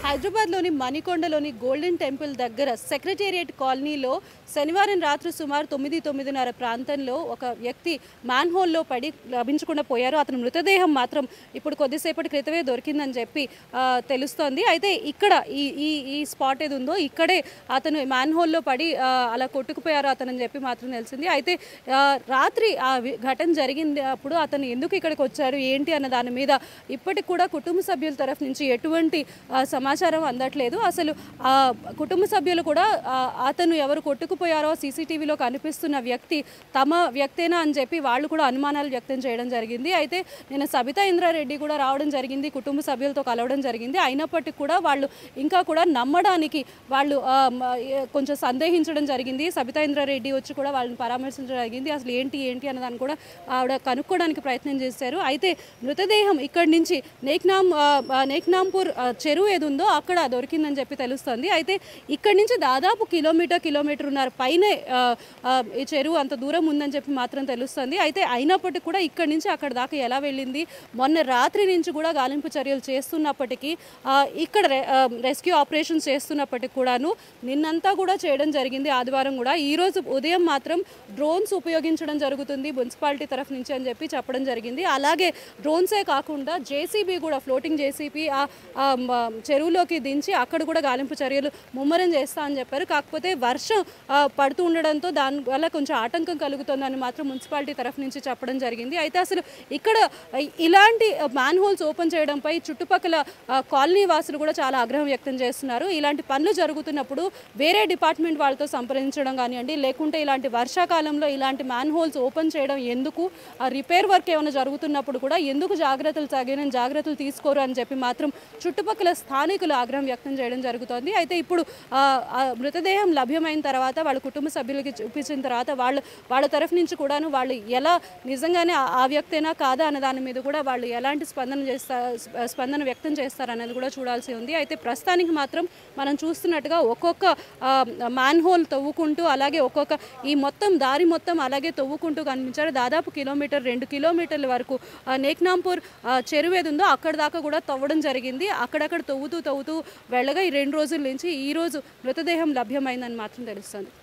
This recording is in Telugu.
హైదరాబాద్లోని మణికొండలోని గోల్డెన్ టెంపుల్ దగ్గర సెక్రటేరియట్ కాలనీలో శనివారం రాత్రి సుమారు తొమ్మిది తొమ్మిదిన్నర ప్రాంతంలో ఒక వ్యక్తి మ్యాన్ హోల్లో పడి లభించకుండా పోయారు అతని మృతదేహం మాత్రం ఇప్పుడు కొద్దిసేపటి క్రితమే దొరికిందని చెప్పి ఆ, తెలుస్తోంది అయితే ఇక్కడ ఈ ఈ ఈ స్పాట్ ఏది ఉందో ఇక్కడే అతను మ్యాన్ హోల్లో పడి ఆ, అలా కొట్టుకుపోయారు అతనని చెప్పి మాత్రం తెలిసింది అయితే ఆ, రాత్రి ఆ వి- ఘటన జరిగింది అప్పుడు అతను ఎందుకు ఇక్కడికి వచ్చారు ఏంటి అన్న దాని మీద ఇప్పటికి కూడా కుటుంబ సభ్యుల తరఫు నుంచి ఎటువంటి ఆ, సమాచారం అందట్లేదు అసలు ఆ కుటుంబ సభ్యులు కూడా ఆ, అతను ఎవరు కొట్టుకుపోయారో సీసీటీవీలో కనిపిస్తున్న వ్యక్తి తమ వ్యక్తేనా అని చెప్పి వాళ్ళు కూడా అనుమానాలు వ్యక్తం చేయడం జరిగింది అయితే నేను సబితా ఇంద్రారెడ్డి కూడా రావడం జరిగింది కుటుంబ సభ్యులతో కలవడం జరిగింది అయినప్పటికీ కూడా వాళ్ళు ఇంకా కూడా నమ్మడానికి వాళ్ళు ఆ, మ- ఏ- కొంచెం సందేహించడం జరిగింది సబితా ఇంద్రారెడ్డి వచ్చి కూడా వాళ్ళని పరామర్శించడం జరిగింది అసలు ఏంటి ఏంటి అన్న దాన్ని కూడా ఆవిడ కనుక్కోవడానికి ప్రయత్నం చేశారు అయితే మృతదేహం ఇక్కడి నుంచి నేక్నామ్ ఆ, ఆ, నేక్నాంపూర్ ఆ, చెరువు ఏది ఉందో అక్కడ దొరికిందని చెప్పి తెలుస్తుంది అయితే ఇక్కడి నుంచి దాదాపు కిలోమీటర్ కిలోమీటర్న్నర పైనే ఆ, ఆ, ఈ చెరువు అంత దూరం ఉందని చెప్పి మాత్రం తెలుస్తుంది అయితే అయినప్పటికీ కూడా ఇక్కడి నుంచి అక్కడ దాకా ఎలా వెళ్ళింది మొన్న రాత్రి నుంచి కూడా గాలింపు చర్యలు చేస్తున్నప్పటికీ ఆ, ఇక్కడ రె- ఆ, రెస్క్యూ ఆపరేషన్స్ చేస్తున్నప్పటికీ కూడాను నిన్నంతా కూడా చేయడం జరిగింది ఆదివారం కూడా ఈ రోజు ఉదయం మాత్రం డ్రోన్స్ ఉపయోగించడం జరుగుతుంది మున్సిపాలిటీ తరఫు నుంచి అని చెప్పి చెప్పడం జరిగింది అలాగే డ్రోన్సే కాకుండా జేసీబీ కూడా ఫ్లోటింగ్ జేసీబీ ఆ ఆ, మ- చెరువులోకి దించి అక్కడ కూడా గాలింపు చర్యలు ముమ్మరం చేస్తా అని చెప్పారు కాకపోతే వర్షం ఆ, పడుతూ ఉండడంతో దాని వల్ల కొంచెం ఆటంకం కలుగుతుందని మాత్రం మున్సిపాలిటీ తరఫు నుంచి చెప్పడం జరిగింది అయితే అసలు ఇక్కడ ఇలాంటి మ్యాన్ హోల్స్ ఓపెన్ చేయడంపై చుట్టుపక్కల ఆ, కాలనీ వాసులు కూడా చాలా ఆగ్రహం వ్యక్తం చేస్తున్నారు ఇలాంటి పనులు జరుగుతున్నప్పుడు వేరే డిపార్ట్మెంట్ వాళ్ళతో సంప్రదించడం కానివ్వండి లేకుంటే ఇలాంటి వర్షాకాలంలో ఇలాంటి మ్యాన్ హోల్స్ ఓపెన్ చేయడం ఎందుకు ఆ రిపేర్ వర్క్ ఏమైనా జరుగుతున్నప్పుడు కూడా ఎందుకు జాగ్రత్తలు తగిన జాగ్రత్తలు తీసుకోరు అని చెప్పి మాత్రం చుట్టుపక్కల స్థానికులు ఆగ్రహం వ్యక్తం చేయడం జరుగుతోంది అయితే ఇప్పుడు ఆ, ఆ మృతదేహం లభ్యమైన తర్వాత వాళ్ళ కుటుంబ సభ్యులకి చూపించిన తర్వాత వాళ్ళు వాళ్ళ తరఫు నుంచి కూడాను వాళ్ళు ఎలా నిజంగానే ఆ- ఆ వ్యక్తేనా కాదా అన్న దాని మీద కూడా వాళ్ళు ఎలాంటి స్పందన చేస్తా స్పందన వ్యక్తం చేస్తారు అనేది కూడా చూడాల్సి ఉంది అయితే ప్రస్తుతానికి మాత్రం మనం చూస్తున్నట్టుగా ఒక్కొక్క మ్యాన్ హోల్ తవ్వుకుంటూ అలాగే ఒక్కొక్క ఈ మొత్తం దారి మొత్తం అలాగే తవ్వుకుంటూ కనిపించారు దాదాపు కిలోమీటర్ రెండు కిలోమీటర్ల వరకు ఆ, నేక్నాంపూర్ ఆ, చెరువు ఏది ఉందో అక్కడ దాకా కూడా తవ్వడం జరిగింది అక్కడక్కడ తవ్వుతూ తవ్వుతూ వెళ్ళగా ఈ రెండు రోజుల నుంచి ఈ రోజు మృతదేహం లభ్యమైందని మాత్రం తెలుస్తుంది